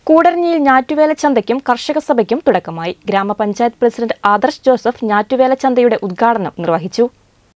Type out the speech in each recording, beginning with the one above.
കൂടരഞ്ഞിയിൽ ഞാറ്റുവേല ചന്തയ്ക്കും കർഷക സഭയ്ക്കും തുടക്കമായി ഗ്രാമപഞ്ചായത്ത് പ്രസിഡന്റ് ആദർശ് ജോസഫ് ഞാറ്റുവേല ചന്തയുടെ ഉദ്ഘാടനം നിർവഹിച്ചു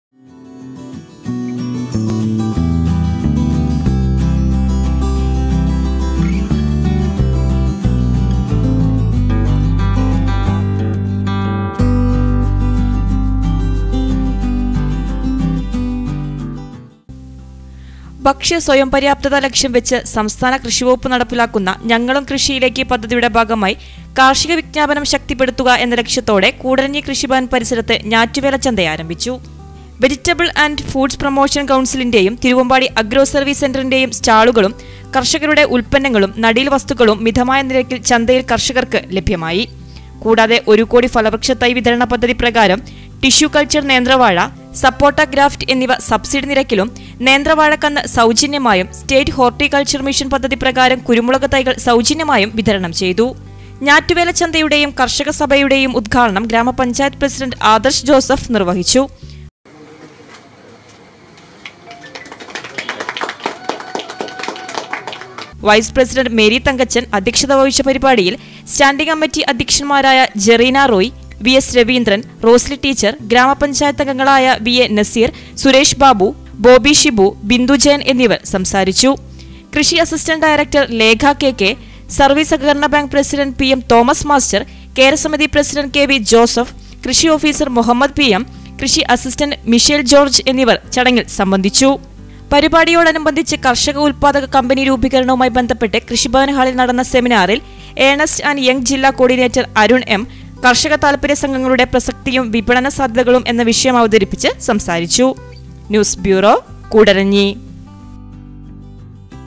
ഭക്ഷ്യ സ്വയം പര്യാപ്തത ലക്ഷ്യം വെച്ച് സംസ്ഥാന കൃഷിവകുപ്പ് നടപ്പിലാക്കുന്ന ഞങ്ങളും കൃഷിയിലേക്ക് പദ്ധതിയുടെ ഭാഗമായി കാർഷിക വിജ്ഞാപനം ശക്തിപ്പെടുത്തുക എന്ന ലക്ഷ്യത്തോടെ കൂടരഞ്ഞി കൃഷിഭവൻ പരിസരത്ത് ഞാറ്റുവേല ചന്ത ആരംഭിച്ചു വെജിറ്റബിൾ ആൻഡ് ഫുഡ്സ് പ്രൊമോഷൻ കൗൺസിലിന്റെയും തിരുവമ്പാടി അഗ്രോ സർവീസ് സെന്ററിന്റെയും സ്റ്റാളുകളും കർഷകരുടെ ഉൽപ്പന്നങ്ങളും നടീൽ വസ്തുക്കളും മിതമായ നിരക്കിൽ ചന്തയിൽ കർഷകർക്ക് ലഭ്യമായി കൂടാതെ ഒരു കോടി ഫലവൃക്ഷ തൈ വിതരണ പദ്ധതി പ്രകാരം ടിഷ്യൂ കൾച്ചർ നേന്ത്രവാഴ സപ്പോട്ട ഗ്രാഫ്റ്റ് എന്നിവ സബ്സിഡി നിരക്കിലും നേന്ത്രവാഴക്കന്ന് സൗജന്യമായും സ്റ്റേറ്റ് ഹോർട്ടിക്കൾച്ചർ മിഷൻ പദ്ധതി പ്രകാരം കുരുമുളക് തൈകൾ സൗജന്യമായും വിതരണം ചെയ്തു ഞാറ്റുവേല ചന്തയുടെയും കർഷക സഭയുടെയും ഉദ്ഘാടനം ഗ്രാമപഞ്ചായത്ത് പ്രസിഡന്റ് ആദർശ് ജോസഫ് നിർവഹിച്ചു വൈസ് പ്രസിഡന്റ് മേരി തങ്കച്ചൻ അധ്യക്ഷത വഹിച്ച പരിപാടിയിൽ സ്റ്റാൻഡിംഗ് കമ്മിറ്റി അധ്യക്ഷന്മാരായ Jereena Roy V S Raveendran Rosily teacher ഗ്രാമപഞ്ചായത്ത് അംഗങ്ങളായ V A Nazeer Suresh Babu Bobby Shibu Bindu Jayan എന്നിവർ സംസാരിച്ചു കൃഷി assistant director Lekha K K service സഹകരണ bank president P M Thomas master കേരസമിതി പ്രസിഡന്റ് കെ വി ജോസഫ് കൃഷി ഓഫീസർ മുഹമ്മദ് പി എം കൃഷി അസിസ്റ്റന്റ് മിഷേൽ ജോർജ് എന്നിവർ ചടങ്ങിൽ സംബന്ധിച്ചു പരിപാടിയോടനുബന്ധിച്ച് കർഷക ഉൽപാദക കമ്പനി രൂപീകരണവുമായി ബന്ധപ്പെട്ട് കൃഷിഭവൻ ഹാളിൽ നടന്ന സെമിനാറിൽ ഏണസ്റ്റ് ആൻഡ് യങ് ജില്ലാ കോർഡിനേറ്റർ അരുൺ എം കർഷക താൽപര്യ സംഘങ്ങളുടെ പ്രസക്തിയും വിപണന സാധ്യതകളും എന്ന വിഷയം അവതരിപ്പിച്ച് സംസാരിച്ചു ന്യൂസ് ബ്യൂറോ കൂടരഞ്ഞി